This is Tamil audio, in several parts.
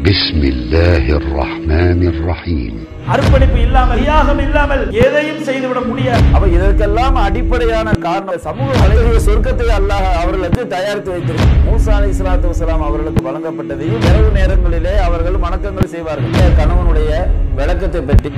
بسم الله الرحمن الرحيم அர்ப்பணிப்பு இல்லாமல் தியாகம் இல்லாமல் எதையும் செய்துவிட முடியாது அப்ப இதற்கெல்லாம் அடிப்படையான காரணம் சமூக அழகிய சொர்க்கத்தை அல்லாஹ் அவர்களுக்கு தயாரித்து வைத்திருக்கிறார் மூசா அலி இஸ்லாத்து வசலாம் அவர்களுக்கு வழங்கப்பட்டதையும் இரவு நேரங்களிலே அவர்கள் வணக்கங்கள் செய்வார்கள் கணவனுடைய விளக்கத்தை பற்றி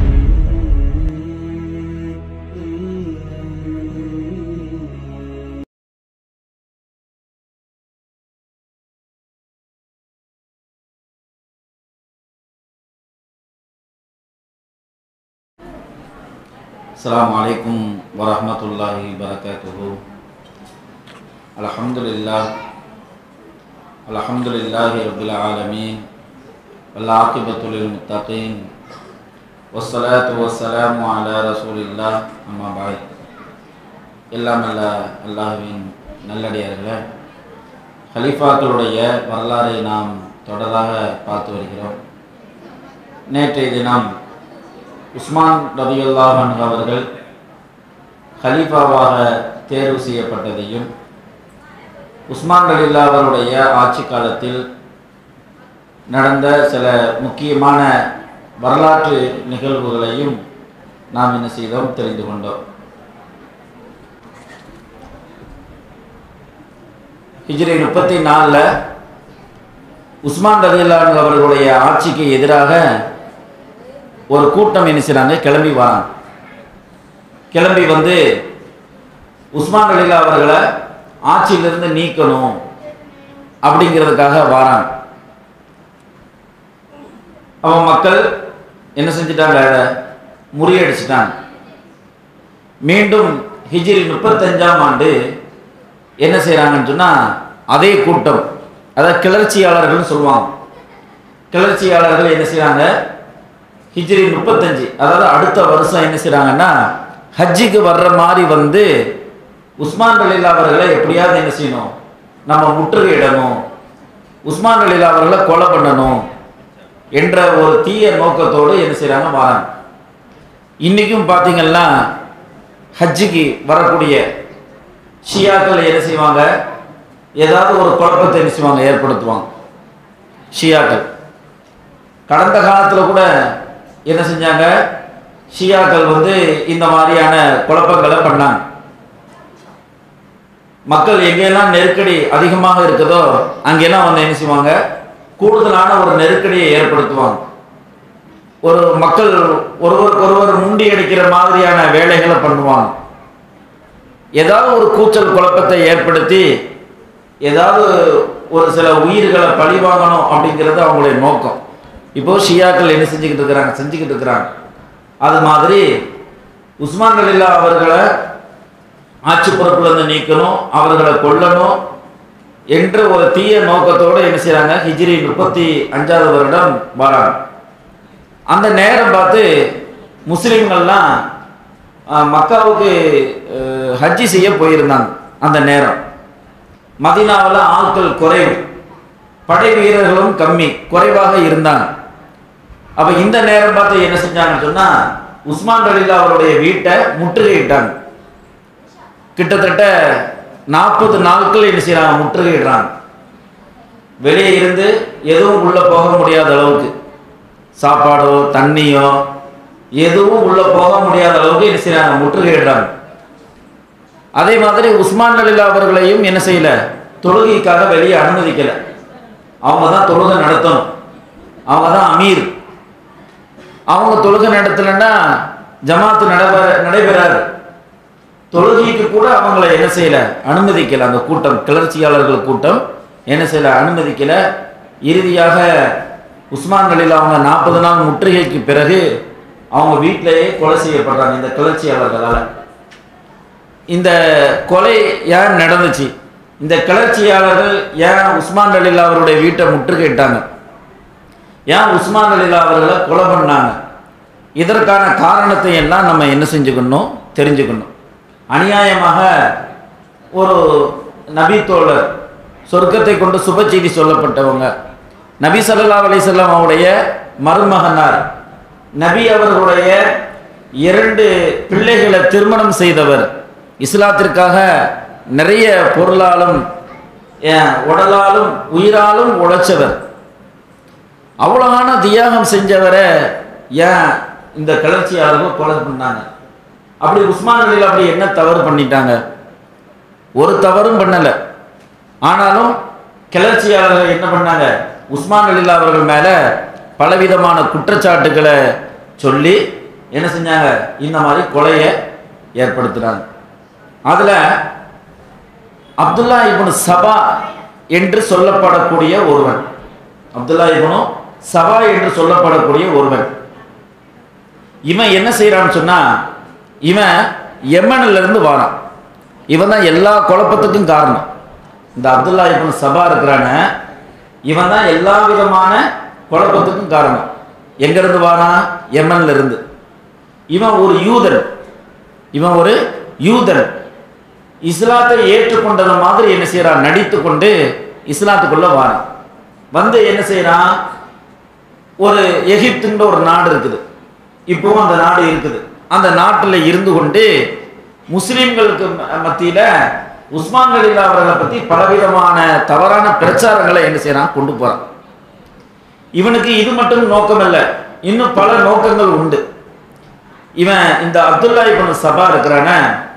السلام عليكم ورحمة الله وبركاته الحمد لله الحمد لله رب العالمين والعاقبة للمتقين والصلاة والسلام على رسول الله أما بعد எல்லாம் அல்ல அல்லாஹ்வின் நல்லடியார்களே ஹலீஃபாக்களுடைய வரலாறை நாம் தொடராக பார்த்து வருகிறோம் நேற்றைய தினம் உஸ்மான் ரபியுல்லாஹன் அவர்கள் ஹலீஃபாவாக தேர்வு செய்யப்பட்டதையும் உஸ்மான் ரலில்லா அவருடைய ஆட்சி காலத்தில் நடந்த சில முக்கியமான வரலாற்று நிகழ்வுகளையும் நாம் என்ன செய்தோம் தெரிந்து கொண்டோம் ஹிஜ்ரி முப்பத்தி நாலில் உஸ்மான் ரலில்லான் அவர்களுடைய ஆட்சிக்கு எதிராக ஒரு கூட்டம் என்ன செய்றாங்க கிளம்பி வராங்க கிளம்பி வந்து உஸ்மான் அலிலா அவர்களை ஆட்சியிலிருந்து நீக்கணும் அப்படிங்கிறதுக்காக வராங்க அவன் மக்கள் என்ன செஞ்சிட்டாங்க அதை முறியடிச்சிட்டாங்க மீண்டும் ஹிஜ்ரி முப்பத்தஞ்சாம் ஆண்டு என்ன செய்கிறாங்கன்னு சொன்னால் அதே கூட்டம் அதாவது கிளர்ச்சியாளர்கள்னு சொல்லுவாங்க கிளர்ச்சியாளர்கள் என்ன செய்கிறாங்க ஹிஜ்ரி முப்பத்தஞ்சு அதாவது அடுத்த வருஷம் என்ன செய்கிறாங்கன்னா ஹஜ்ஜிக்கு வர்ற மாதிரி வந்து உஸ்மான் அலிலா அவர்களை எப்படியாவது என்ன செய்யணும் நம்ம முற்றுகையிடணும் உஸ்மான் அலிலா அவர்களை கொலை பண்ணணும் என்ற ஒரு தீய நோக்கத்தோடு என்ன செய்கிறாங்க வராங்க இன்றைக்கும் பார்த்தீங்கன்னா ஹஜ்ஜிக்கு வரக்கூடிய ஷியாக்கள் என்ன செய்வாங்க ஏதாவது ஒரு குழப்பத்தை என்ன செய்வாங்க ஏற்படுத்துவாங்க ஷியாக்கள் கடந்த காலத்தில் கூட என்ன செஞ்சாங்க ஷியாக்கள் வந்து இந்த மாதிரியான குழப்பங்களை பண்ணாங்க மக்கள் எங்கெல்லாம் நெருக்கடி அதிகமாக இருக்குதோ அங்கெல்லாம் வந்து என்ன செய்வாங்க கூடுதலான ஒரு நெருக்கடியை ஏற்படுத்துவாங்க ஒரு மக்கள் ஒருவருக்கு ஒருவர் முண்டி அடிக்கிற மாதிரியான வேலைகளை பண்ணுவாங்க ஏதாவது ஒரு கூச்சல் குழப்பத்தை ஏற்படுத்தி ஏதாவது ஒரு சில உயிர்களை பழிவாங்கணும் அப்படிங்கிறது அவங்களுடைய நோக்கம் இப்போ ஷியாக்கள் என்ன செஞ்சுக்கிட்டு இருக்கிறாங்க செஞ்சுக்கிட்டு இருக்கிறாங்க அது மாதிரி உஸ்மான் அலில்லா அவர்களை ஆட்சி பொறுப்புலேருந்து நீக்கணும் அவர்களை கொல்லணும் என்ற ஒரு தீய நோக்கத்தோடு என்ன செய்கிறாங்க ஹிஜ்ரி முப்பத்தி அஞ்சாவது வருடம் வராங்க அந்த நேரம் பார்த்து முஸ்லீம்கள்லாம் அஹ், மக்காவுக்கு அஹ், ஹஜ்ஜி செய்ய போயிருந்தாங்க அந்த நேரம் மதினாவில் ஆட்கள் குறைவு படை வீரர்களும் கம்மி குறைவாக இருந்தாங்க அப்ப இந்த நேரம் பார்த்து என்ன செஞ்சாங்கன்னு சொன்னா உஸ்மான் ரலில்லா அவருடைய வீட்டை முற்றுகையிட்டாங்க கிட்டத்தட்ட நாற்பது நாட்கள் என்ன செய்யறாங்க முற்றுகையிடுறாங்க வெளியே இருந்து எதுவும் உள்ள போக முடியாத அளவுக்கு சாப்பாடோ தண்ணியோ எதுவும் உள்ள போக முடியாத அளவுக்கு என்ன செய்யறாங்க முற்றுகையிடுறாங்க அதே மாதிரி உஸ்மான் அலிலா அவர்களையும் என்ன செய்யல தொழுகைக்காக வெளியே அனுமதிக்கல அவங்க தான் தொழுகை நடத்தணும் அவங்க தான் அமீர் அவங்க தொழுகை நடத்தலைன்னா ஜமாத்து நடைபெற நடைபெறாது தொழுகைக்கு கூட அவங்கள என்ன செய்யல அனுமதிக்கல அந்த கூட்டம் கிளர்ச்சியாளர்கள் கூட்டம் என்ன செய்யல அனுமதிக்கல இறுதியாக உஸ்மான் அலியில் அவங்க நாற்பது நாள் முற்றுகைக்கு பிறகு அவங்க வீட்டிலேயே கொலை செய்யப்படுறாங்க இந்த கிளர்ச்சியாளர்களால் இந்த கொலை ஏன் நடந்துச்சு இந்த கிளர்ச்சியாளர்கள் ஏன் உஸ்மான் அலில்லா அவருடைய வீட்டை முற்றுகையிட்டாங்க ஏன் உஸ்மான் அலில்லா அவர்களை கொலை பண்ணாங்க இதற்கான காரணத்தை எல்லாம் நம்ம என்ன செஞ்சுக்கணும் தெரிஞ்சுக்கணும் அநியாயமாக ஒரு நபி தோழர் சொர்க்கத்தை கொண்டு சுப செய்தி சொல்லப்பட்டவங்க நபி ஸல்லல்லாஹு அலைஹி வஸல்லம் அவருடைய மருமகனார் நபி அவர்களுடைய இரண்டு பிள்ளைகளை திருமணம் செய்தவர் இஸ்லாத்திற்காக நிறைய பொருளாலும் ஏன், உடலாலும் உயிராலும் உழைச்சவர் அவ்வளவான தியாகம் செஞ்சவரை ஏன் இந்த கிளர்ச்சியாளர்கள் கொலை பண்ணாங்க அப்படி உஸ்மான் அலியில் அப்படி என்ன தவறு பண்ணிட்டாங்க ஒரு தவறும் பண்ணல ஆனாலும் கிளர்ச்சியாளர்கள் என்ன பண்ணாங்க உஸ்மான் அலில்லா அவர்கள் மேல பலவிதமான குற்றச்சாட்டுகளை சொல்லி என்ன செஞ்சாங்க இந்த மாதிரி கொலையை ஏற்படுத்துறாங்க அதுல அப்துல்லா இப்னு சபா என்று சொல்லப்படக்கூடிய ஒருவன் அப்துல்லா இப்னு சபா என்று சொல்லப்படக்கூடிய ஒருவன் இவன் என்ன செய்யறான்னு சொன்னா இவன் யமன்ல இருந்து வாரான் இவன் தான் எல்லா குழப்பத்துக்கும் காரணம் இந்த அப்துல்லா இப்னு சபா இருக்கிறான இவன் தான் எல்லா விதமான குழப்பத்துக்கும் காரணம் எங்க இருந்து வாரான் யமன்ல இருந்து இவன் ஒரு யூதன் இவன் ஒரு யூதன் இஸ்லாத்தை ஏற்றுக்கொண்டது மாதிரி என்ன செய்யறான் நடித்து கொண்டு இஸ்லாத்துக்குள்ள வாரான் வந்து என்ன செய்யறான் ஒரு எகிப்துன்ற ஒரு நாடு இருக்குது இப்போவும் அந்த நாடு இருக்குது அந்த நாட்டில் இருந்து கொண்டு முஸ்லிம்களுக்கு ம- மத்தியில உஸ்மான் கலீலா அவர்களை பத்தி பலவிதமான தவறான பிரச்சாரங்களை என்ன செய்யறான் கொண்டு போறான் இவனுக்கு இது மட்டும் நோக்கம் இல்ல இன்னும் பல நோக்கங்கள் உண்டு இவன் இந்த அப்துல்லா இவன் சபா இருக்கிறான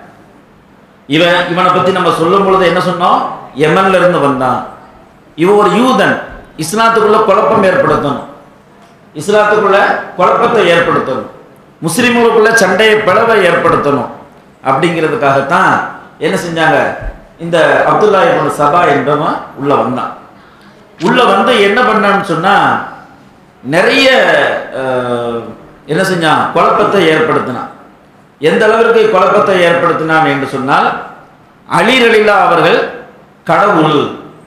இவன் இவனை பத்தி நம்ம சொல்லும் பொழுது என்ன சொன்னோம் யமன்ல இருந்து வந்தான் இவன் ஒரு யூதன் இஸ்லாத்துக்குள்ள குழப்பம் ஏற்படுத்தணும் இஸ்லாத்துக்குள்ள குழப்பத்தை ஏற்படுத்தணும் முஸ்லிம்களுக்குள்ள சண்டையை பிளவை ஏற்படுத்தணும் அப்படிங்கிறதுக்காகத்தான் என்ன செஞ்சாங்க இந்த அப்துல்லா இப்னு சபா என்பவன் உள்ள வந்தான் உள்ள வந்து என்ன பண்ணான்னு சொன்னா நிறைய அஹ், என்ன செஞ்சான் குழப்பத்தை ஏற்படுத்தினான் எந்த அளவிற்கு குழப்பத்தை ஏற்படுத்தினான் என்று சொன்னால் அலி ரலில்லா அவர்கள் கடவுள்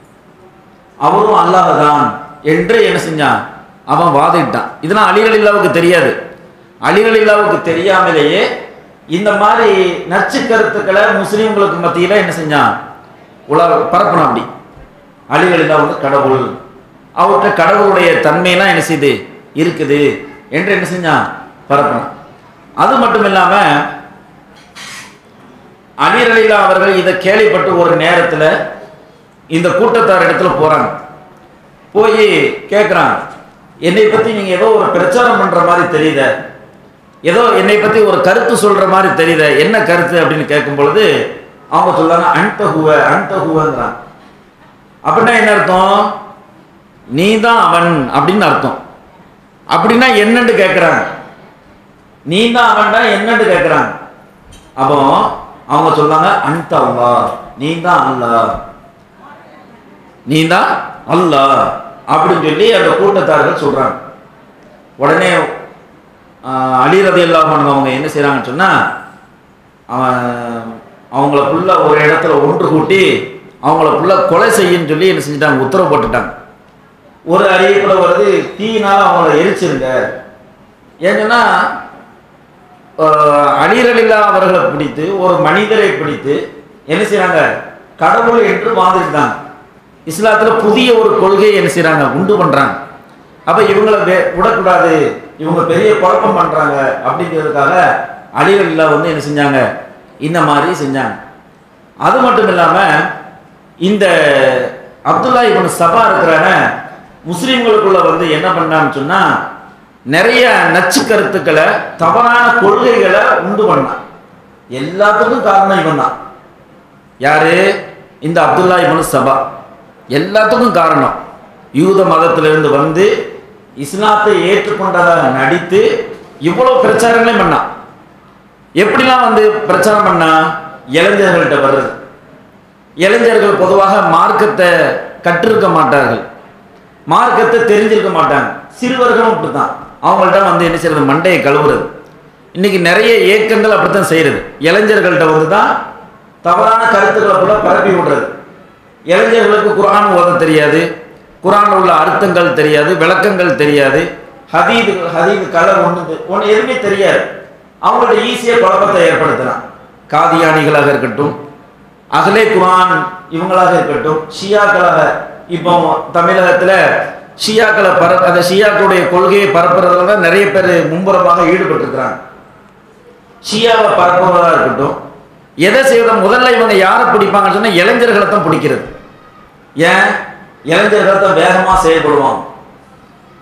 அவரும் அல்லாஹ் தான் என்று என்ன செஞ்சான் அவன் வாதிட்டான் இதெல்லாம் அலிகளில்லாவுக்கு தெரியாது அலிகளில்லாவுக்கு தெரியாமலேயே இந்த மாதிரி நச்சு கருத்துக்களை முஸ்லீம்களுக்கு மத்தியில என்ன செஞ்சான் உலக பரப்பணும் அப்படி அலிகளில்லா வந்து கடவுள் அவர்கிட்ட கடவுளுடைய தன்மையெல்லாம் என்ன செய்யுது இருக்குது என்று என்ன செஞ்சான் பரப்பணும் அது மட்டும் இல்லாம அலிரலிலா அவர்கள் இதை கேள்விப்பட்டு ஒரு நேரத்துல இந்த கூட்டத்தார் இடத்துல போறாங்க போய் கேட்குறாங்க என்னை பத்தி நீங்க ஏதோ ஒரு பிரச்சாரம் பண்ற மாதிரி தெரியுத ஏதோ என்னை பத்தி ஒரு கருத்து சொல்ற மாதிரி தெரியுத என்ன கருத்து அப்படின்னு கேட்கும் பொழுது அவங்க சொல்றாங்க அன்ட ஹுவ அன்ட ஹுவங்கிறாங்க அப்படின்னா என்ன அர்த்தம் நீ தான் அவன் அப்படின்னு அர்த்தம் அப்படின்னா என்னன்னு கேட்குறாங்க நீ தான் அவன்டா என்னன்னு கேட்குறாங்க அப்போ அவங்க சொல்றாங்க அன்ட அல்லாஹ் நீ தான் அல்லாஹ் நீ தான் அல்லாஹ் அப்படின்னு சொல்லி அந்த கூட்டத்தார்கள் சொல்றாங்க உடனே அலிரதி இல்லாமல் அவங்க என்ன செய்றாங்கன்னு சொன்னா அவன் அவங்கள ஃபுல்லா ஒரு இடத்துல ஒன்று கூட்டி அவங்கள ஃபுல்லா கொலை செய்யுன்னு சொல்லி என்ன செஞ்சுட்டாங்க உத்தரவு போட்டுட்டாங்க ஒரு அறிவிப்புல வருது தீயினால அவங்கள எரிச்சிருங்க ஏன்னா அலிரலில்லா அவர்களை பிடித்து ஒரு மனிதரை பிடித்து என்ன செய்றாங்க கடவுள் என்று வாதிட்டாங்க இஸ்லாத்துல புதிய ஒரு கொள்கையை என்ன செய்றாங்க உண்டு பண்றாங்க அப்ப இவங்களை வே- விடக்கூடாது இவங்க பெரிய குழப்பம் பண்றாங்க அப்படிங்கிறதுக்காக அலிரலில்லா வந்து என்ன செஞ்சாங்க இந்த மாதிரி செஞ்சாங்க அது மட்டும் இல்லாம இந்த அப்துல்லா இவன் சபா இருக்கிறான முஸ்லிம்களுக்குள்ள வந்து என்ன பண்ணான்னு சொன்னா நிறைய நச்சு கருத்துக்களை தவறான கொள்கைகளை உண்டு பண்ணான் எல்லாத்துக்கும் காரணம் இவன் தான் யாரு இந்த அப்துல்லா இவனு சபா எல்லாத்துக்கும் காரணம் யூத மதத்திலிருந்து வந்து இஸ்லாத்தை ஏற்றுக்கொண்டதாக நடித்து இவ்வளவு பிரச்சாரங்களையும் பண்ணான் எப்படிலாம் வந்து பிரச்சாரம் பண்ணா இளைஞர்கள்ட்ட வர்றது இளைஞர்கள் பொதுவாக மார்க்கத்தை கற்றிருக்க மாட்டார்கள் மார்க்கத்தை தெரிஞ்சிருக்க மாட்டாங்க சிறுவர்களும் அப்படித்தான் அவங்கள்ட்ட வந்து என்ன செய்யறது மண்டையை கழுவுறது இன்னைக்கு நிறைய இயக்கங்கள் அப்படித்தான் செய்யறது இளைஞர்கள்ட்ட வந்து தான் தவறான கருத்துக்களை கூட பரப்பி விடுறது இளைஞர்களுக்கு குர்ஆன் ஓத தெரியாது குர்ஆன்ல உள்ள அர்த்தங்கள் தெரியாது விளக்கங்கள் தெரியாது ஹதீது ஹதீது கலர் ஒன்று ஒன்று எதுவுமே தெரியாது அவங்கள்ட்ட ஈஸியாக குழப்பத்தை ஏற்படுத்தலாம் காதியானிகளாக இருக்கட்டும் அகலே குர்ஆன் இவங்களாக இருக்கட்டும் ஷியாக்களாக இப்போ தமிழகத்துல ஷியாக்களை பர அந்த ஷியாக்களுடைய கொள்கையை பரப்புறதுல தான் நிறைய பேர் மும்புறமாக ஈடுபட்டிருக்கிறாங்க ஷியாவை பரப்புவதா இருக்கட்டும் எதை செய்யறத முதல்ல இவங்க யாரை பிடிப்பாங்கன்னு சொன்னா இளைஞர்களை தான் பிடிக்கிறது ஏன் இளைஞர்கள் தான் வேகமா செயல்படுவாங்க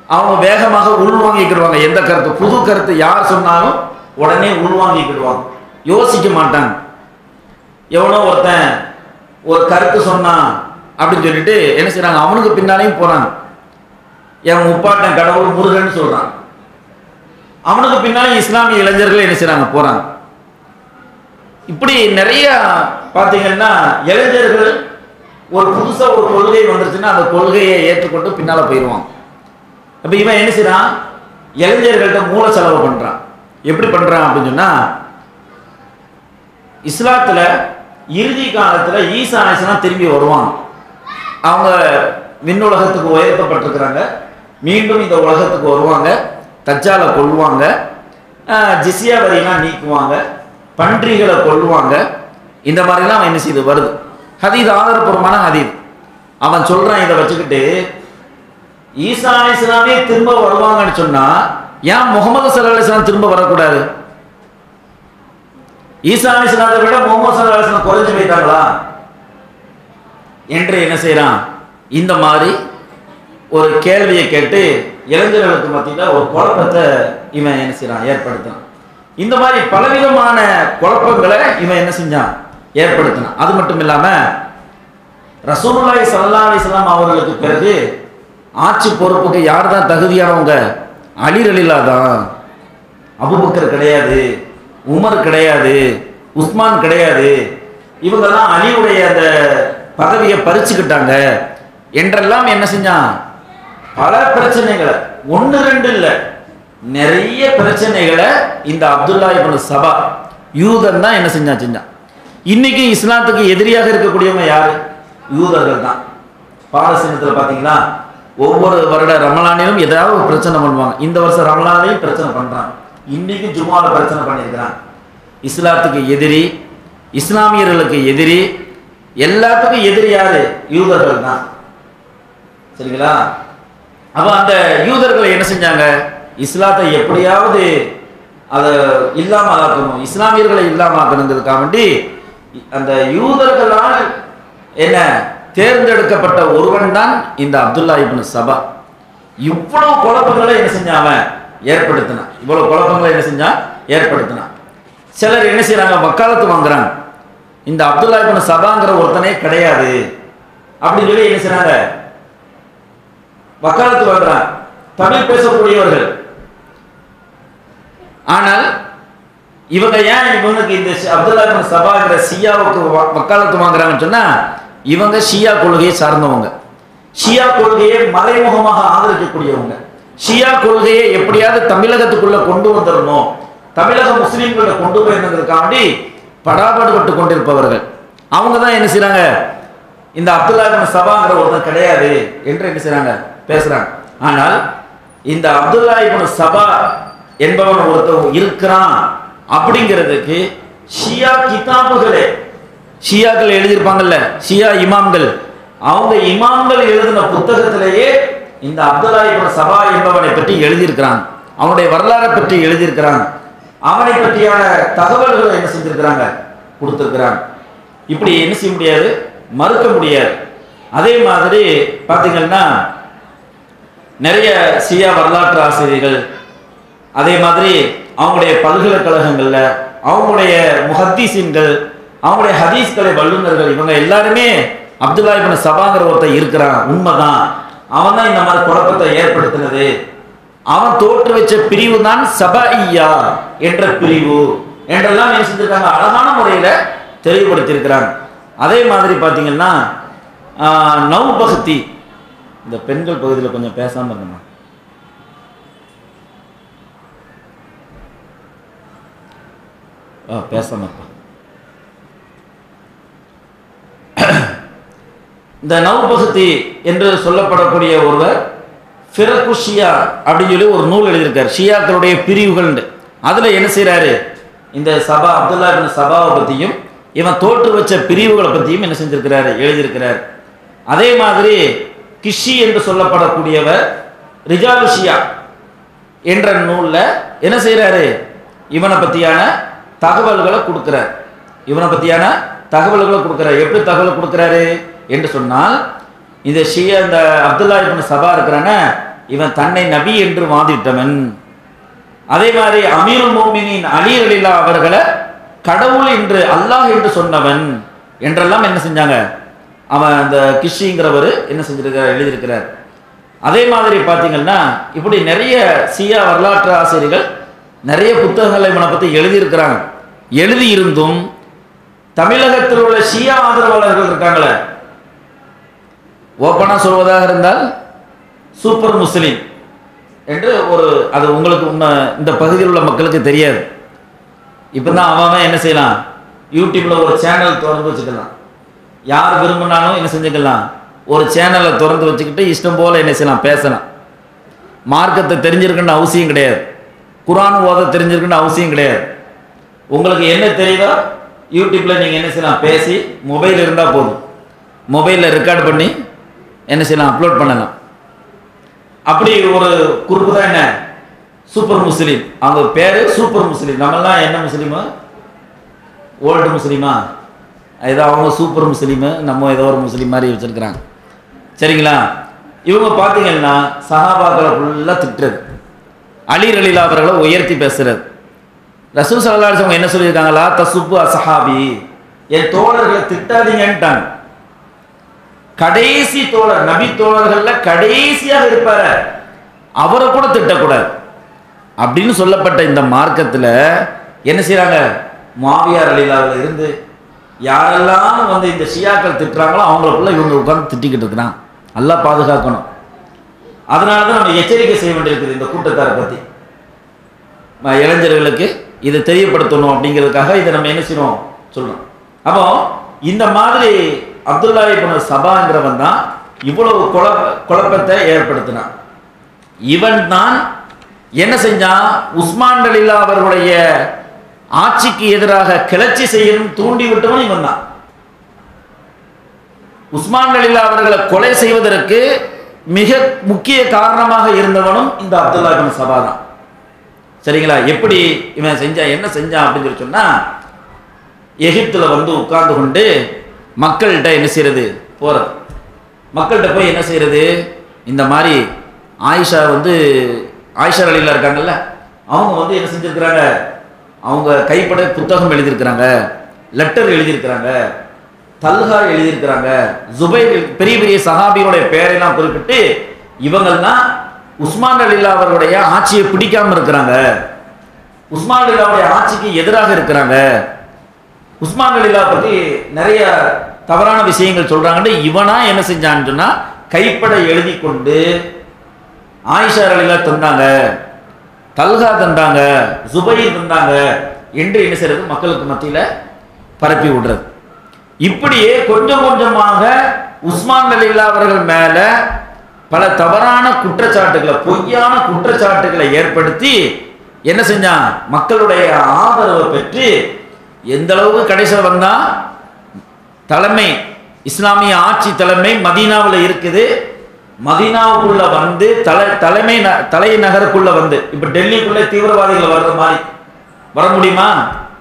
அவங்க வேகமாக உள்வாங்கிக்கிடுவாங்க எந்த கருத்து புது கருத்து யார் சொன்னாலும் உடனே உள்வாங்கிக்கிடுவாங்க யோசிக்க மாட்டாங்க எவனோ ஒருத்தன் ஒரு கருத்து சொன்னான் அப்படின்னு சொல்லிட்டு என்ன செய்றாங்க அவனுக்கு பின்னாலேயும் போறாங்க என் முப்பாட்டன் கடவுள் முருகன் சொல்றான் அவனுக்கு பின்னாலே இஸ்லாமிய இளைஞர்கள் என்ன செய்றாங்க போறாங்க இப்படி நிறைய பார்த்தீங்கன்னா இளைஞர்கள் ஒரு புதுசா ஒரு கொள்கை வந்துருச்சுன்னா அந்த கொள்கையை ஏற்றுக்கொண்டு பின்னால போயிடுவான் அப்ப இவன் என்ன செய்றான் இளைஞர்கள்ட்ட மூல செலவு பண்றான் எப்படி பண்றான் அப்படின்னு சொன்னா இஸ்லாத்துல இறுதி காலத்துல ஈசா அலிஸ்லாம் திரும்பி வருவாங்க அவங்க விண்ணுலகத்துக்கு உயர்த்தப்பட்டிருக்கிறாங்க மீண்டும் இந்த உலகத்துக்கு வருவாங்க தஜ்ஜாலை கொல்லுவாங்க ஆஹ் ஜிஸ்யா வரியெல்லாம் நீக்குவாங்க பன்றிகளை கொல்லுவாங்க இந்த மாதிரிலாம் அவன் என்ன செய்து வருது ஹதீத் ஆதாரப்பூர்வமான ஹதீத் அவன் சொல்றான் இதை வச்சுக்கிட்டு ஈசா அலிஸ்லாமே திரும்ப வருவாங்கன்னு சொன்னா ஏன் முகமது சல்லா அலிஸ்லாம் திரும்ப வரக்கூடாது ஈசா அலிஸ்லாத்தை விட முகமது சல்லா அலிஸ்லாம் குறைஞ்சு போயிட்டாங்களா என்று என்ன செய்றான் இந்த மாதிரி ஒரு கேள்வியை கேட்டு இளைஞர்களுக்கு மத்தியில் ஒரு குழப்பத்தை இவன் என்ன செய்றான் ஏற்படுத்தினான் இந்த மாதிரி பலவிதமான குழப்பங்களை இவன் என்ன செஞ்சான் ஏற்படுத்தினான் அது மட்டும் இல்லாம ரசூலுல்லாஹி ஸல்லல்லாஹு அலைஹி வஸல்லம் அவர்களுக்கு பிறகு ஆட்சி பொறுப்புக்கு யார் தான் தகுதியானவங்க அலி ரலிலா தான் அபுபக்கர் கிடையாது உமர் கிடையாது உஸ்மான் கிடையாது இவங்கெல்லாம் அலியுடைய அந்த பதவியை பறிச்சுக்கிட்டாங்க என்றெல்லாம் என்ன செஞ்சான் பல பிரச்சனைகளை ஒன்று ரெண்டு இல்லை நிறைய பிரச்சனைகளை இந்த அப்துல்லா இப்னு சபா யூதன் தான் என்ன செஞ்சான் செஞ்சான் இன்னைக்கு இஸ்லாத்துக்கு எதிரியாக இருக்கக்கூடியவங்க யாரு யூதர்கள் தான் பாலஸ்தீனத்தில் பார்த்தீங்களா ஒவ்வொரு வருட ரமலானிலும் ஏதாவது ஒரு பிரச்சனை பண்ணுவாங்க இந்த வருஷம் ரமலானையும் பிரச்சனை பண்றாங்க இன்னைக்கு ஜுமாவில் பிரச்சனை பண்ணியிருக்கிறாங்க இஸ்லாத்துக்கு எதிரி இஸ்லாமியர்களுக்கு எதிரி எல்லாத்துக்கும் எதிரி யாரு யூதர்கள் தான் சரிங்களா அப்ப அந்த யூதர்களை என்ன செஞ்சாங்க இஸ்லாத்தை எப்படியாவது அதை இல்லாம ஆக்கணும் இஸ்லாமியர்களை இல்லாம ஆக்கணுங்கிறதுக்காக வேண்டி அந்த யூதர்களால் என்ன தேர்ந்தெடுக்கப்பட்ட ஒருவன் தான் இந்த அப்துல்லா இப்னு சபா இவ்வளவு குழப்பங்களை என்ன செஞ்சான் அவன் ஏற்படுத்தினான் இவ்வளவு குழப்பங்களை என்ன செஞ்சான் ஏற்படுத்தினான் சிலர் என்ன செய்றாங்க வக்காலத்து வாங்குறாங்க இந்த அப்துல்லா இப்னு சபாங்கிற ஒருத்தனே கிடையாது அப்படின்னு சொல்லி என்ன செய்றாங்க வக்காலத்து வாங்குறாங்க தமிழ் பேசக்கூடியவர்கள் ஆனால் இவங்க ஏன் இவனுக்கு இந்த ஷி- அப்துல்லா இப்னு சபாங்கிற ஷியாவுக்கு வ- வக்காலத்து வாங்குறாங்கன்னு சொன்னா இவங்க ஷியா கொள்கையை சார்ந்தவங்க ஷியா கொள்கையை மறைமுகமாக ஆதரிக்கக்கூடியவங்க ஷியா கொள்கையை எப்படியாவது தமிழகத்துக்குள்ள கொண்டு வந்துடணும் தமிழக முஸ்லீம்களை கொண்டு போயிருந்ததுக்காண்டி படாபாடுபட்டு கொண்டிருப்பவர்கள் அவங்க தான் என்ன செய்றாங்க இந்த அப்துல்லா இப்னு சபாங்கிற ஒருத்தன் கிடையாது என்று என்ன செய்றாங்க பேசுறாங்க ஆனால் இந்த அப்துல்லா இப்னு சபா என்பவன் ஒருத்தன் இருக்கிறான் அப்படிங்கிறதுக்கு ஷியா கிதாபுகளே ஷியாக்கள் எழுதியிருப்பாங்கல்ல ஷியா இமாம்கள் அவங்க இமாம்கள் எழுதின புத்தகத்திலேயே இந்த அப்துல்லா இப்னு சபா என்பவனை பற்றி எழுதியிருக்கிறாங்க அவனுடைய வரலாறை பற்றி எழுதியிருக்கிறாங்க அவனை பற்றியான தகவல்களை என்ன செஞ்சிருக்கிறாங்க கொடுத்திருக்கிறாங்க இப்படி என்ன செய்ய முடியாது மறுக்க முடியாது அதே மாதிரி பார்த்தீங்கன்னா நிறைய சியா வரலாற்று ஆசிரியர்கள் அதே மாதிரி அவங்களுடைய பல்கலைக்கழகங்கள்ல அவங்களுடைய முஹத்தீசின்கள் அவங்களுடைய ஹதீஸ்களை வல்லுநர்கள் இவங்க எல்லாருமே அப்துல்லா இப்னு சபாங்கிற ஒருத்தன் இருக்கிறான் உண்மைதான் அவன் தான் இந்த மாதிரி குழப்பத்தை ஏற்படுத்தினது அவன் தோற்று வச்ச பிரிவு தான் சபாஇயா என்ற பிரிவு என்றெல்லாம் என்ன செஞ்சிருக்காங்க அழகான முறையில தெளிவுபடுத்தியிருக்கிறாங்க அதே மாதிரி பார்த்தீங்கன்னா ஆஹ், நவ்பக்தி இந்த பெண்கள் பகுதியில் கொஞ்சம் பேசாம இருந்தோம் ஆ பேசாம இருப்பா இந்த நவ்பக்தி என்று சொல்லப்படக்கூடிய ஒருவர் ஃபிரகு ஷியா அப்படின்னு சொல்லி ஒரு நூல் எழுதியிருக்கார் ஷியாக்களுடைய பிரிவுகள் அதுல என்ன செய்றாரு இந்த சபா அப்துல்லா இப்னு சபாவை பத்தியும் இவன் தோற்று வச்ச பிரிவுகளை பத்தியும் என்ன செஞ்சிருக்கிறாரு எழுதியிருக்கிறார் அதே மாதிரி கிஷி என்று சொல்லப்படக்கூடியவர் ரிஜாலு ஷியா என்ற நூல்ல என்ன செய்றாரு இவனை பத்தியான தகவல்களை கொடுக்கிறார் இவனை பத்தியான தகவல்களை கொடுக்கிறார் எப்படி தகவல் கொடுக்கிறாரு என்று சொன்னால் இந்த ஷியா இந்த அப்துல்லா இப்னு சபா இருக்கிறான இவன் தன்னை நபி என்று வாதிட்டவன் அதே மாதிரி அமீருல் மோமினின் அலி அலிலா அவர்களை கடவுள் என்று அல்லாஹ் என்று சொன்னவன் என்றெல்லாம் என்ன செஞ்சாங்க அவன் அந்த கிஷிங்கிறவர் என்ன செஞ்சிருக்கிறார் எழுதியிருக்கிறார் அதே மாதிரி பார்த்தீங்கன்னா இப்படி நிறைய சியா வரலாற்று ஆசிரியர்கள் நிறைய புத்தகங்களை இவனை பற்றி எழுதியிருக்கிறாங்க எழுதியிருந்தும் தமிழகத்தில் உள்ள ஷியா ஆதரவாளர்கள் இருக்காங்களே ஓப்பனாக சொல்வதாக இருந்தால் சூப்பர் முஸ்லீம் என்று ஒரு அது உங்களுக்கு உண்மை இந்த பகுதியில் உள்ள மக்களுக்கு தெரியாது இப்போ தான் அவன் அவன் என்ன செய்யலாம் யூடியூப்பில் ஒரு சேனல் திறந்து வச்சுக்கலாம் யார் விரும்பினாலும் என்ன செஞ்சுக்கலாம் ஒரு சேனலை திறந்து வச்சுக்கிட்டு இஷ்டம் போல் என்ன செய்யலாம் பேசலாம் மார்க்கத்தை தெரிஞ்சிருக்குன்னு அவசியம் கிடையாது குரான் ஓத தெரிஞ்சிருக்குன்னு அவசியம் கிடையாது உங்களுக்கு என்ன தெரியுதோ யூடியூப்பில் நீங்கள் என்ன செய்யலாம் பேசி மொபைல் இருந்தால் போதும் மொபைலில் ரெக்கார்ட் பண்ணி என்ன செய்யலாம் அப்லோட் பண்ணலாம் அப்படி ஒரு குரூப்பு தான் என்ன சூப்பர் முஸ்லீம் அவங்க பேரு சூப்பர் முஸ்லீம் நம்மெல்லாம் என்ன முஸ்லீமு ஓல்டு முஸ்லீமா ஏதோ அவங்க சூப்பர் முஸ்லீமு நம்ம ஏதோ ஒரு முஸ்லீம் மாதிரி வச்சிருக்கிறாங்க சரிங்களா இவங்க பார்த்தீங்கன்னா சஹாபாக்களை ஃபுல்லாக திட்டுறது அலி ரலீலா அவர்களை உயர்த்தி பேசுறது ரசூல் சல்லா அவங்க என்ன சொல்லியிருக்காங்களா தசுப்பு அசஹாபி என் தோழர்களை திட்டாதீங்கன்ட்டாங்க கடைசி தோழர் நபி தோழர்கள்ல கடைசியாக இருப்பாரு அவரை கூட திட்டக்கூடாது அப்படின்னு சொல்லப்பட்ட இந்த மார்க்கத்தில் என்ன செய்றாங்க மாவியார் அலிலாவில் இருந்து யாரெல்லாம் வந்து இந்த ஷியாக்கள் திட்டுறாங்களோ அவங்களுக்குள்ள இவங்க உட்கார்ந்து திட்டிக்கிட்டு இருக்கிறான் நல்லா பாதுகாக்கணும் அதனால தான் நம்ம எச்சரிக்கை செய்ய வேண்டியிருக்குது இந்த கூட்டத்தாரை பற்றி ம- இளைஞர்களுக்கு இதை தெரியப்படுத்தணும் அப்படிங்கிறதுக்காக இதை நம்ம என்ன செய்யணும் சொல்லணும் அப்போ இந்த மாதிரி அப்துல்லா இப்னு சபாங்கிறவன் தான் இவ்வளவு குழப்ப குழப்பத்தை ஏற்படுத்தினான் இவன் தான் என்ன செஞ்சான் உஸ்மான் அலிலா அவர்களுடைய ஆட்சிக்கு எதிராக கிளர்ச்சி செய்யணும் தூண்டி விட்டவன் இவன் தான் உஸ்மான் அலிலா அவர்களை கொலை செய்வதற்கு மிக முக்கிய காரணமாக இருந்தவனும் இந்த அப்துல்லா இப்னு சபா தான் சரிங்களா எப்படி இவன் செஞ்சான் என்ன செஞ்சான் அப்படின்னு சொல்லி சொன்னா எகிப்துல வந்து உட்கார்ந்து கொண்டு மக்கள்கிட்ட என்ன செய்யறது போறது மக்கள்கிட்ட போய் என்ன செய்யறது இந்த மாதிரி ஆயிஷா வந்து ஆயிஷா அலிலா இருக்காங்கல்ல அவங்க வந்து என்ன செஞ்சிருக்கிறாங்க அவங்க கைப்பட புத்தகம் எழுதியிருக்கிறாங்க லெட்டர் எழுதியிருக்கிறாங்க தல்ஹா எழுதியிருக்கிறாங்க ஜுபைர் பெரிய பெரிய சஹாபிகளுடைய பெயரெல்லாம் குறிப்பிட்டு இவங்கெல்லாம் உஸ்மான் அலில்லா அவர்களுடைய ஆட்சியை பிடிக்காம இருக்கிறாங்க உஸ்மான் அலில்லாவுடைய ஆட்சிக்கு எதிராக இருக்கிறாங்க உஸ்மான் அலில்லா பற்றி நிறைய தவறான விஷயங்கள் சொல்றாங்கன்னு இவனா என்ன செஞ்சான்னு சொன்னா கைப்பட எழுதி கொண்டு ஆயிஷா அலிலா தந்தாங்க தல்கா தந்தாங்க ஜுபைர் தந்தாங்க என்று என்ன செய்யறது மக்களுக்கு மத்தியில பரப்பி விடுறது இப்படியே கொஞ்சம் கொஞ்சமாக உஸ்மான் அலில்லா அவர்கள் மேல பல தவறான குற்றச்சாட்டுகளை பொய்யான குற்றச்சாட்டுகளை ஏற்படுத்தி என்ன செஞ்சான் மக்களுடைய ஆதரவை பெற்று எந்த அளவுக்கு கடைசியில் வந்தா தலைமை இஸ்லாமிய ஆட்சி தலைமை மதீனாவில் இருக்குது மதீனாவுக்குள்ள வந்து தலை தலைமை ந- தலைநகருக்குள்ள வந்து இப்ப டெல்லிக்குள்ள தீவிரவாதிகள் வர்ற மாதிரி வர முடியுமா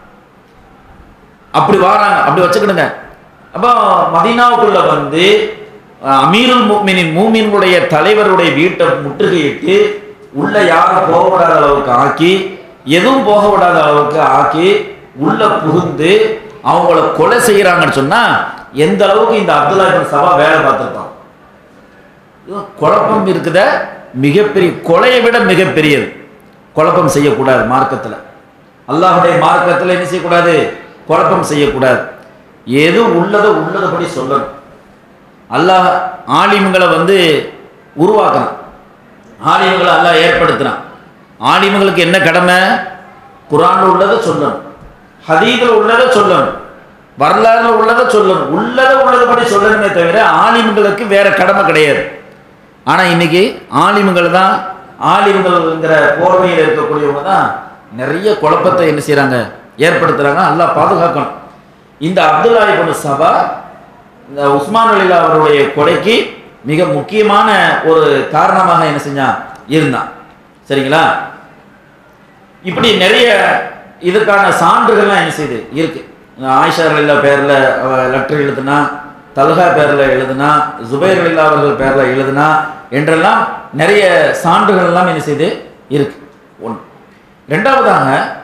அப்படி வராங்க அப்படி வச்சுக்கிடுங்க அப்போ மதீனாவுக்குள்ள வந்து அஹ், அமீருல் முக்மினின் மூமின்களுடைய தலைவருடைய வீட்டை முற்றுகையிட்டு உள்ள யாரும் போக விடாத அளவுக்கு ஆக்கி எதுவும் போக விடாத அளவுக்கு ஆக்கி உள்ள புகுந்து அவங்கள கொலை செய்யறாங்கன்னு சொன்னா எந்த அளவுக்கு இந்த அப்துல்லா இப்னு சபா வேலை பார்த்துருப்பான் இது குழப்பம் இருக்குத மிகப்பெரிய கொலையை விட மிகப்பெரியது குழப்பம் செய்யக்கூடாது மார்க்கத்தில் அல்லாஹுடைய மார்க்கத்தில் என்ன செய்யக்கூடாது குழப்பம் செய்யக்கூடாது எது உள்ளதோ உள்ளதபடி சொல்லணும் அல்லாஹ் ஆலிம்களை வந்து உருவாக்கணும் ஆலிம்களை அல்லாஹ் ஏற்படுத்தினான் ஆலிம்களுக்கு என்ன கடமை குரான்ல உள்ளதை சொல்லணும் ஹதீதுல உள்ளதை சொல்லணும் வரலாறுல உள்ளதை சொல்லணும் உள்ளதை உள்ளதுபடி சொல்லணுமே தவிர ஆலிம்களுக்கு வேற கடமை கிடையாது ஆனா இன்னைக்கு ஆலிம்கள் தான் ஆலிம்கள்ங்கிற போர்வையில் இருக்கக்கூடியவங்க தான் நிறைய குழப்பத்தை என்ன செய்றாங்க ஏற்படுத்துறாங்க அல்லாஹ் பாதுகாக்கணும் இந்த அப்துல்லா இப்னு சபா இந்த உஸ்மான் அலிலா அவருடைய கொலைக்கு மிக முக்கியமான ஒரு காரணமாக என்ன செஞ்சான் இருந்தான் சரிங்களா இப்படி நிறைய இதுக்கான சான்றுகள்லாம் என்ன செய்யுது இருக்கு ஆயிஷா அலிலா பேரில் லெட்டர் எழுதுனா தல்ஹா பேர்ல எழுதுனா ஜுபைர் அலிலா அவர்கள் பேர்ல எழுதுனா என்றெல்லாம் நிறைய சான்றுகள் எல்லாம் என்ன செய்து இருக்கு ஒன்று ரெண்டாவதாக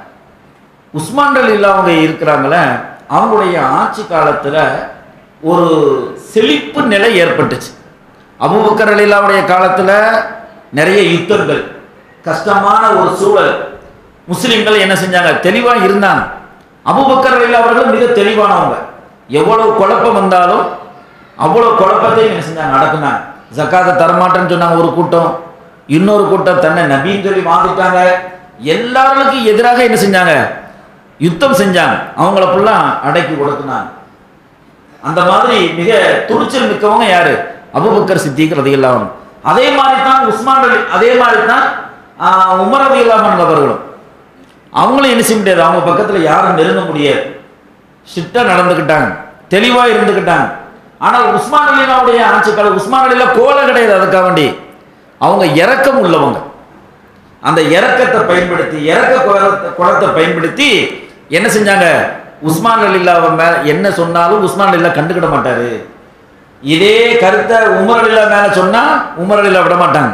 உஸ்மான் அலிலா அவங்க இருக்கிறாங்களே அவங்களுடைய ஆட்சி காலத்துல ஒரு செழிப்பு நிலை ஏற்பட்டுச்சு அபூபக்கர் அலிலாவுடைய காலத்துல நிறைய யுத்தங்கள் கஷ்டமான ஒரு சூழல் முஸ்லிம்கள் என்ன செஞ்சாங்க தெளிவா இருந்தாங்க அபூபக்கர் அலிலா அவர்கள் மிக தெளிவானவங்க எவ்வளவு குழப்பம் வந்தாலும் அவ்வளவு குழப்பத்தையும் என்ன செஞ்சாங்க அடக்குனாங்க ஜக்காத்தை தரமாட்டேன்னு சொன்னாங்க ஒரு கூட்டம் இன்னொரு கூட்டம் தன்னை நபின்னு சொல்லி வாங்கிட்டாங்க எல்லாருக்கும் எதிராக என்ன செஞ்சாங்க யுத்தம் செஞ்சாங்க அவங்கள ஃபுல்லா அடக்கி கொடுத்துனாங்க அந்த மாதிரி மிக துணிச்சல் மிக்கவங்க யாரு அபுபக்கர் சித்திக் ரதியல்லாஹு அன்ஹு. அதே மாதிரி தான் உஸ்மான் அலி அதே மாதிரி தான் ஆஹ், உமர் ரதியல்லாஹு அன்ஹு அவர்களும் அவங்களும் என்ன செய்ய முடியாது அவங்க பக்கத்துல யாரும் நெருங்க முடியாது ஸ்ட்ரிக்டா நடந்துக்கிட்டாங்க தெளிவா இருந்துக்கிட்டாங்க ஆனால் உஸ்மான் அலிலாவுடைய ஆட்சி காலம் உஸ்மான் அலிலா கோல கிடையாது அதுக்காக வேண்டி அவங்க இரக்கம் உள்ளவங்க அந்த இரக்கத்தை பயன்படுத்தி இரக்க குணத்தை குணத்தை பயன்படுத்தி என்ன செஞ்சாங்க உஸ்மான் அலில்லாவை மேல என்ன சொன்னாலும் உஸ்மான் அலில்லா கண்டுக்கிட மாட்டாரு இதே கருத்தை உமர் அலில்லா மேல சொன்னா உமர் அலில்லா விட மாட்டாங்க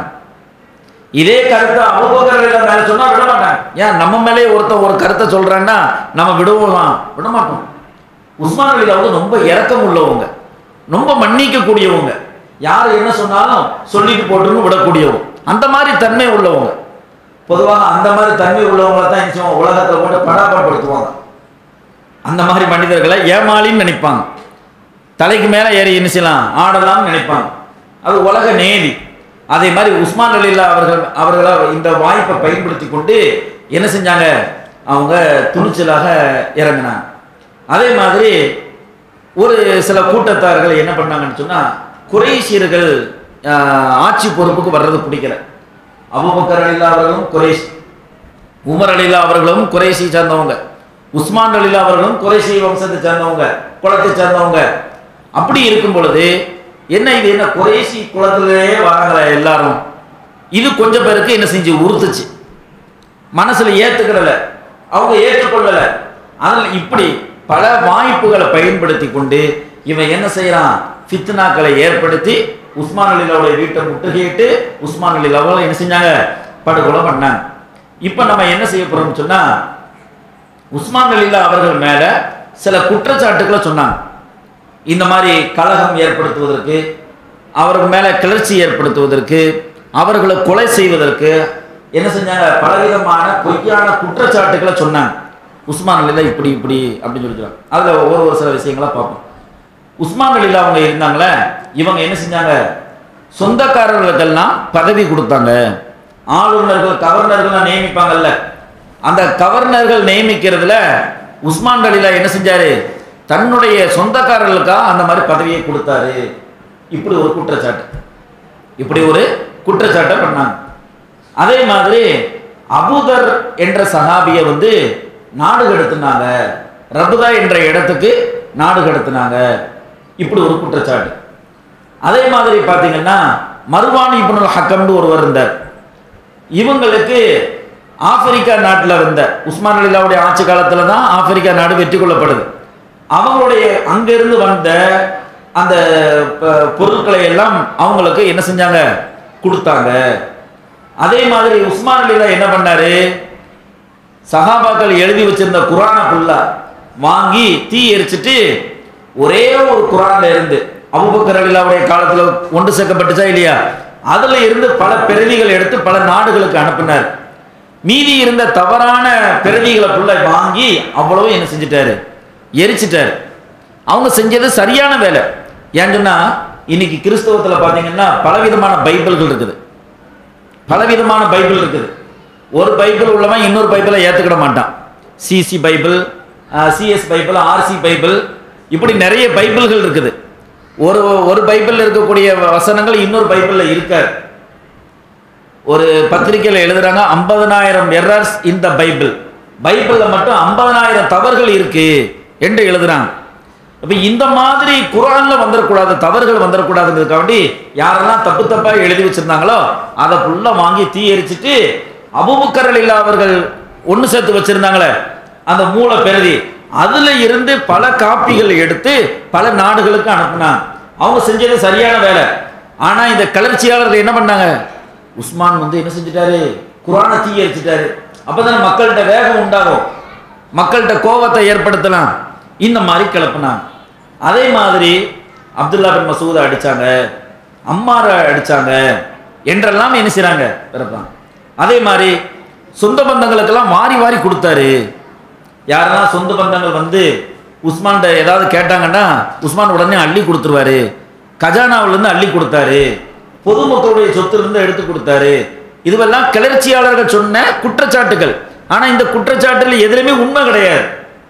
இதே கருத்தை அபூபக்கர் அலில்லா மேல சொன்னா விட மாட்டாங்க ஏன் நம்ம மேலே ஒருத்தன் ஒரு கருத்தை சொல்றான்னா நம்ம விடுவோமா விட மாட்டோம் உஸ்மான் அலிலா வந்து ரொம்ப இரக்கம் உள்ளவங்க ரொம்ப மன்னிக்க கூடியவங்க யார் என்ன சொன்னாலும் சொல்லிட்டு போட்டுன்னு விடக்கூடியவங்க அந்த மாதிரி தன்மை உள்ளவங்க பொதுவாக அந்த மாதிரி தன்மை உள்ளவங்களை தான் என்ன செய்வாங்க உலகத்தை போட்டு படாபடுத்துவாங்க அந்த மாதிரி மனிதர்களை ஏமாளின்னு நினைப்பாங்க தலைக்கு மேலே ஏறி என்ன செய்யலாம் ஆடலாம்னு நினைப்பாங்க அது உலக நேதி அதே மாதிரி உஸ்மான் அலில்லா அவர்கள் அவர்களா இந்த வாய்ப்பை பயன்படுத்தி கொண்டு என்ன செஞ்சாங்க அவங்க துணிச்சலாக இறங்கினாங்க அதே மாதிரி ஒரு சில கூட்டத்தார்கள் என்ன பண்ணாங்கன்னு சொன்னா குறைஷியர்கள் ஆஹ், ஆட்சி பொறுப்புக்கு வர்றது பிடிக்கல அபுபக்கர் அலிலா அவர்களும் குறைஷ் உமர் அலிலா அவர்களும் குறைஷி சேர்ந்தவங்க உஸ்மான் அலிலா அவர்களும் குறைஷி வம்சத்தை சேர்ந்தவங்க குலத்தை சேர்ந்தவங்க அப்படி இருக்கும் பொழுது என்ன இது என்ன குறைஷி குலத்திலேயே வராங்களே எல்லாரும் இது கொஞ்சம் பேருக்கு என்ன செஞ்சு உறுத்துச்சு மனசுல ஏத்துக்கிறல அவங்க ஏற்றுக்கொள்ளல அதில் இப்படி பல வாய்ப்புகளை பயன்படுத்தி கொண்டு இவன் என்ன செய்யறான் ஃபித்னாக்களை ஏற்படுத்தி உஸ்மான் அலிலாவுடைய வீட்டை முட்டுகையிட்டு உஸ்மான் அலிலாவை என்ன செஞ்சாங்க படுகொலை பண்ணாங்க இப்போ நம்ம என்ன செய்ய போறோம்னு சொன்னா உஸ்மான் அலிலா அவர்கள் மேல சில குற்றச்சாட்டுகளை சொன்னாங்க இந்த மாதிரி கலகம் ஏற்படுத்துவதற்கு அவருக்கு மேல கிளர்ச்சி ஏற்படுத்துவதற்கு அவர்களை கொலை செய்வதற்கு என்ன செஞ்சாங்க பலவிதமான பொய்யான குற்றச்சாட்டுகளை சொன்னாங்க உஸ்மான் அலிலா இப்படி இப்படி அப்படின்னு சொல்லி சொன்னாங்க அதுல ஒரு ஒரு சில விஷயங்களா பார்ப்போம் உஸ்மான் அலிலா அவங்க இருந்தாங்களே இவங்க என்ன செஞ்சாங்க சொந்தக்காரர்களுக்கெல்லாம் பதவி கொடுத்தாங்க ஆளுநர்கள் கவர்னர்கள் நியமிப்பாங்கல்ல அந்த கவர்னர்கள் நியமிக்கிறதுல உஸ்மான் அலிலா என்ன செஞ்சாரு தன்னுடைய சொந்தக்காரர்களுக்காக அந்த மாதிரி பதவியை கொடுத்தாரு இப்படி ஒரு குற்றச்சாட்டு இப்படி ஒரு குற்றச்சாட்டை பண்ணாங்க அதே மாதிரி அபுதர் என்ற சஹாபியை வந்து நாடு கடத்தினாங்க ரபுதா என்ற இடத்துக்கு நாடு கடத்தினாங்க இப்படி ஒரு குற்றச்சாட்டு அதே மாதிரி பார்த்தீங்கன்னா மருவான் இப்னுல் ஹக்கம்னு ஒருவர் இருந்தார் இவங்களுக்கு ஆப்பிரிக்கா நாட்டில் இருந்த உஸ்மான் அலிலாவுடைய ஆட்சி காலத்தில் தான் ஆப்பிரிக்கா நாடு வெற்றி கொள்ளப்படுது அவங்களுடைய அங்கிருந்து வந்த அந்த ப- பொருட்களை எல்லாம் அவங்களுக்கு என்ன செஞ்சாங்க கொடுத்தாங்க அதே மாதிரி உஸ்மான் அலிலா என்ன பண்ணாரு சஹாபாக்கள் எழுதி வச்சிருந்த குரானை ஃபுல்லா வாங்கி தீ எரிச்சிட்டு ஒரே ஒரு குரான்ல இருந்து அபூபக்கர் அலிலாவுடைய காலத்துல ஒன்று சேர்க்கப்பட்டுச்சா இல்லையா அதுல இருந்து பல பிரதிகள் எடுத்து பல நாடுகளுக்கு அனுப்பினார் மீதி இருந்த தவறான பிரதிகளை ஃபுல்லா வாங்கி அவ்வளவும் என்ன செஞ்சிட்டாரு எரிச்சிட்டாரு அவங்க செஞ்சது சரியான வேலை ஏன்னு சொன்னா இன்னைக்கு கிறிஸ்தவத்துல பாத்தீங்கன்னா பலவிதமான பைபிள்கள் இருக்குது பலவிதமான பைபிள் இருக்குது ஒரு பைபிள் உள்ளவன் இன்னொரு பைபிளை ஏற்றுக்கிட மாட்டான் CC Bible CS Bible RC Bible இப்படி நிறைய பைபிள்கள் இருக்குது ஒரு ஒரு பைபிளில் இருக்கக்கூடிய வசனங்கள் இன்னொரு பைபிளில் இருக்காது ஒரு பத்திரிக்கையில் எழுதுறாங்க ஐம்பதனாயிரம் எரர்ஸ் இன் த பைபிள் பைபிளில் மட்டும் ஐம்பதனாயிரம் தவறுகள் இருக்கு என்று எழுதுறாங்க அப்ப இந்த மாதிரி குரான்ல வந்துடக்கூடாது தவறுகள் வந்துடக்கூடாதுங்கிறதுக்காண்டி யாரெல்லாம் தப்பு தப்பா எழுதி வச்சிருந்தாங்களோ அதை ஃபுல்லா வாங்கி தீ எரிச்சிட்டு அபுபக்கர் அலிலா அவர்கள் ஒன்று சேர்த்து வச்சிருந்தாங்களே அந்த மூல பிரதி அதுல இருந்து பல காப்பிகள் எடுத்து பல நாடுகளுக்கு அனுப்புனாங்க அவங்க செஞ்சது சரியான வேலை ஆனா இந்த கிளர்ச்சியாளர்கள் என்ன பண்ணாங்க உஸ்மான் வந்து என்ன செஞ்சிட்டாரு குரானை தீ எரிச்சிட்டாரு அப்பதானே மக்கள்கிட்ட வேகம் உண்டாகும் மக்கள்கிட்ட கோபத்தை ஏற்படுத்தலாம் இந்த மாதிரி கிளப்புனாங்க அதே மாதிரி அப்துல்லா பின் மசூதை அடிச்சாங்க அம்மாரை அடிச்சாங்க என்றெல்லாம் என்ன செய்றாங்க பிறப்பாங்க அதே மாதிரி சொந்த பந்தங்களுக்கெல்லாம் வாரி வாரி கொடுத்தாரு யாரெல்லாம் சொந்த பந்தங்கள் வந்து உஸ்மான்கிட்ட ஏதாவது கேட்டாங்கன்னா உஸ்மான் உடனே அள்ளி கொடுத்துருவாரு கஜானாவுல இருந்து அள்ளி கொடுத்தாரு பொதுமக்களுடைய சொத்துல இருந்து எடுத்து கொடுத்தாரு இதுவெல்லாம் கிளர்ச்சியாளர்கள் சொன்ன குற்றச்சாட்டுகள் ஆனா இந்த குற்றச்சாட்டுல எதுலையுமே உண்மை கிடையாது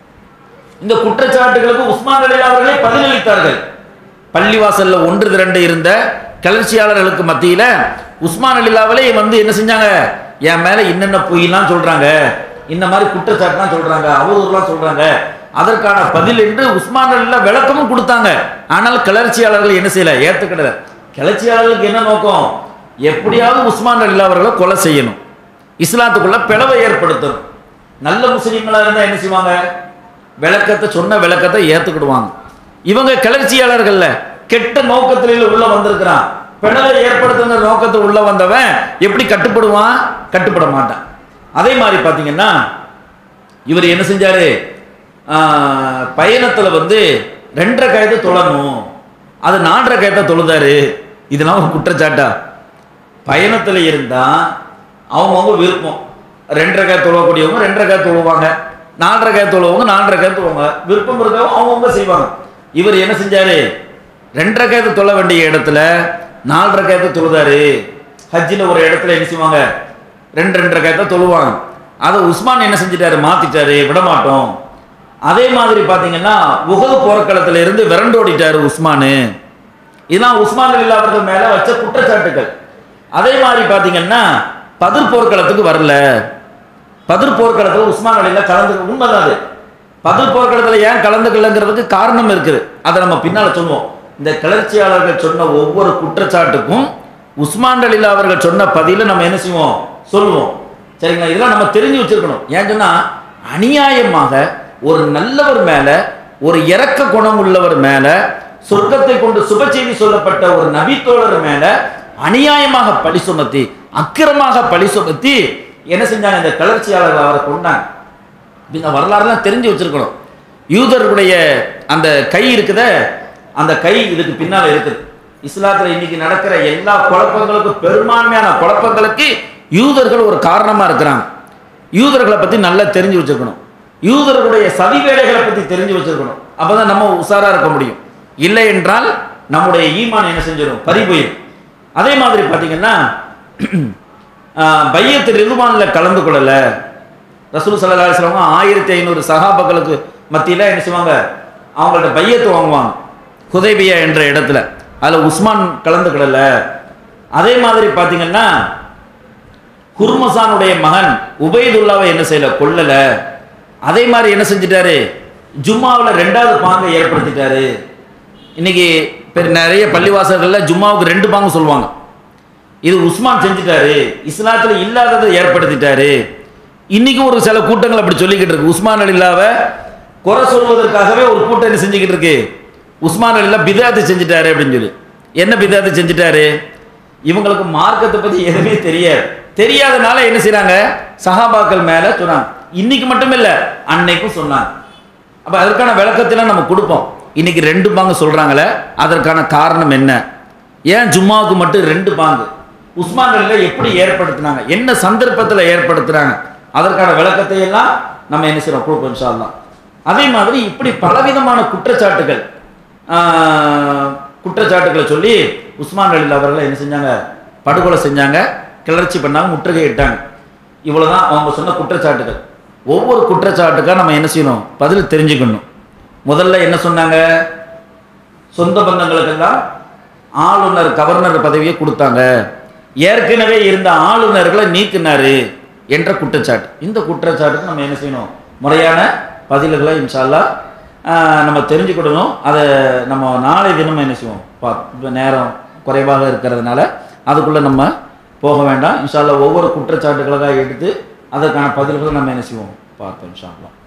இந்த குற்றச்சாட்டுகளுக்கு உஸ்மான் அலி அவர்களே பதிலளித்தார்கள் பள்ளிவாசல்ல ஒன்று திரண்டு இருந்த கிளர்ச்சியாளர்களுக்கு மத்தியில உஸ்மான் அலிலாவிலே வந்து என்ன செஞ்சாங்க என் மேல என்னென்ன பொய்லாம் சொல்றாங்க இந்த மாதிரி குற்றச்சாட்டுலாம் சொல்றாங்க அவதூறுலாம் சொல்றாங்க அதற்கான பதில் என்று உஸ்மான் அலிலா விளக்கமும் கொடுத்தாங்க ஆனால் கிளர்ச்சியாளர்கள் என்ன செய்யல ஏத்துக்கிடல கிளர்ச்சியாளர்களுக்கு என்ன நோக்கம் எப்படியாவது உஸ்மான் அலிலா அவர்களை கொலை செய்யணும் இஸ்லாத்துக்குள்ள பிளவை ஏற்படுத்தணும் நல்ல முஸ்லீம்களா இருந்தா என்ன செய்வாங்க விளக்கத்தை சொன்ன விளக்கத்தை ஏத்துக்கிடுவாங்க இவங்க கிளர்ச்சியாளர்கள்ல கெட்ட நோக்கத்தில உள்ள வந்திருக்கிறான் பிளவை ஏற்படுத்துங்கிற நோக்கத்தில் உள்ள வந்தவன் எப்படி கட்டுப்படுவான் கட்டுப்பட மாட்டான் அதே மாதிரி பாத்தீங்கன்னா இவர் என்ன செஞ்சாரு ஆஹ், பயணத்துல வந்து ரெண்டரை கயத்தை தொழணும் அது நாலரை கயத்தை தொழுதாரு இதெல்லாம் ஒரு குற்றச்சாட்டா பயணத்துல இருந்தா அவங்கவுங்க விருப்பம் ரெண்டரை காய் தொழக்கூடியவங்க ரெண்டரை காய் தொழுவாங்க நாலரை காய் தொழுவங்க நாலரை காய் தொழுவாங்க விருப்பம் இருக்கவங்க அவங்கவுங்க செய்வாங்க இவர் என்ன செஞ்சாரு ரெண்டரை காயத்தை தொழ வேண்டிய இடத்துல நாலரை காயத்தை தொழுதாரு ஹஜ்ஜில் ஒரு இடத்துல என்ன செய்வாங்க ரெண்டு ரெண்டரை காயத்தை தொழுவாங்க அதை உஸ்மான் என்ன செஞ்சிட்டாரு மாத்திட்டாரு விட மாட்டோம் அதே மாதிரி பாத்தீங்கன்னா உகது போர்க்களத்துல இருந்து விரண்டோடிட்டாரு உஸ்மானு இதெல்லாம் உஸ்மான் அலி அவர்கள் மேல வச்ச குற்றச்சாட்டுகள் அதே மாதிரி பாத்தீங்கன்னா பதிர் போர்க்களத்துக்கு வரல பதிர் போர்க்களத்துல உஸ்மான் அலில கலந்து உண்மைதான் அது பதிர் போர்க்களத்துல ஏன் கலந்துக்கலங்கிறதுக்கு காரணம் இருக்குது அதை நம்ம பின்னால சொல்லுவோம் இந்த கிளர்ச்சியாளர்கள் சொன்ன ஒவ்வொரு குற்றச்சாட்டுக்கும் உஸ்மான் அலிலா அவர்கள் சொன்ன பதில நம்ம என்ன செய்வோம் சொல்லுவோம் சரிங்களா இதெல்லாம் நம்ம தெரிஞ்சு வச்சிருக்கணும் ஏன் சொன்னா அநியாயமாக ஒரு நல்லவர் மேல ஒரு இரக்க குணம் உள்ளவர் மேல சொர்க்கத்தை கொண்டு சுப செய்தி சொல்லப்பட்ட ஒரு நபித்தோழர் மேல அநியாயமாக பழி சுமத்தி அக்கிரமாக பழி சுமத்தி என்ன செஞ்சாங்க இந்த கிளர்ச்சியாளர்கள் அவரை கொண்டாங்க இந்த வரலாறுலாம் தெரிஞ்சு வச்சிருக்கணும் யூதர்களுடைய அந்த கை இருக்குத அந்த கை இதுக்கு பின்னால இருக்குது இஸ்லாத்துல இன்னைக்கு நடக்கிற எல்லா குழப்பங்களுக்கும் பெரும்பான்மையான குழப்பங்களுக்கு யூதர்கள் ஒரு காரணமா இருக்கிறாங்க யூதர்களை பத்தி நல்லா தெரிஞ்சு வச்சிருக்கணும் யூதர்களுடைய சதி வேலைகளை பத்தி தெரிஞ்சு வச்சிருக்கணும் அப்பதான் நம்ம உஷாரா இருக்க முடியும் இல்லை என்றால் நம்முடைய ஈமான் என்ன செஞ்சிடும் பறி போயிடும் அதே மாதிரி பாத்தீங்கன்னா ஆஹ், பையத்து ரிதுவான்ல கலந்து கொள்ளல ரசூல் சல்லா அலிஸ்லாம ஆயிரத்தி ஐநூறு சகாபாக்களுக்கு மத்தியில என்ன செய்வாங்க அவங்கள்ட்ட பையத்து வாங்குவாங்க ஹுதைபியா என்ற இடத்துல அதுல உஸ்மான் கலந்துக்கிடல அதே மாதிரி பாத்தீங்கன்னா குர்மசானுடைய மகன் உபைதுல்லாவை என்ன செய்யல கொல்லல அதே மாதிரி என்ன செஞ்சிட்டாரு ஜும்மாவில் ரெண்டாவது பாங்கை ஏற்படுத்திட்டாரு இன்னைக்கு பெரு- நிறைய பள்ளிவாசல்கள்ல ஜும்மாவுக்கு ரெண்டு பாங்கு சொல்லுவாங்க இது உஸ்மான் செஞ்சுட்டாரு இஸ்லாத்துல இல்லாததை ஏற்படுத்திட்டாரு இன்னைக்கு ஒரு சில கூட்டங்கள் அப்படி சொல்லிக்கிட்டு இருக்கு உஸ்மான் அலில்லாவை குறை சொல்வதற்காகவே ஒரு கூட்டம் என்ன செஞ்சுக்கிட்டு இருக்கு உஸ்மான் அலில்லா பிதாத்து செஞ்சுட்டாரு அப்படின்னு சொல்லி என்ன பிதாத்து செஞ்சுட்டாரு இவங்களுக்கு மார்க்கத்தை பத்தி எதுவுமே தெரியாது தெரியாதனால என்ன செய்றாங்க சஹாபாக்கள் மேல சொன்னாங்க இன்னைக்கு மட்டும் இல்ல அன்னைக்கும் சொன்னாங்க அப்ப அதற்கான விளக்கத்தெல்லாம் நம்ம கொடுப்போம் இன்னைக்கு ரெண்டு பாங்கு சொல்றாங்களே அதற்கான காரணம் என்ன ஏன் ஜும்மாவுக்கு மட்டும் ரெண்டு பாங்கு உஸ்மான்ல எப்படி ஏற்படுத்தினாங்க என்ன சந்தர்ப்பத்தில் ஏற்படுத்துறாங்க அதற்கான விளக்கத்தை எல்லாம் நம்ம என்ன செய்யறோம் கொடுப்போம் இன்ஷா அல்லாஹ். அதே மாதிரி இப்படி பலவிதமான குற்றச்சாட்டுகள் ஆஹ், குற்றச்சாட்டுகளை சொல்லி உஸ்மான் அலில் அவர்கள் என்ன செஞ்சாங்க படுகொலை செஞ்சாங்க கிளர்ச்சி பண்ணாங்க முற்றுகையிட்டாங்க இவ்வளவுதான் அவங்க சொன்ன குற்றச்சாட்டுகள் ஒவ்வொரு குற்றச்சாட்டுக்கா நம்ம என்ன செய்யணும் பதில் தெரிஞ்சுக்கணும் முதல்ல என்ன சொன்னாங்க சொந்த பந்தங்களுக்கெல்லாம் ஆளுநர் கவர்னர் பதவியை கொடுத்தாங்க ஏற்கனவே இருந்த ஆளுநர்களை நீக்கினாரு என்ற குற்றச்சாட்டு இந்த குற்றச்சாட்டுக்கு நம்ம என்ன செய்யணும் முறையான பதில்களை இன்ஷால்லா ஆஹ், நம்ம தெரிஞ்சுக்கிடணும் அதை நம்ம நாளை தினம் என்ன செய்வோம் பா இப்ப நேரம் குறைவாக இருக்கிறதுனால அதுக்குள்ளே நம்ம போக வேண்டாம் இன்ஷால்லா ஒவ்வொரு குற்றச்சாட்டுகளாக எடுத்து அதற்கான பதில்களை நம்ம என்ன செய்வோம் பார்ப்போம் இன்ஷா அல்லாஹ்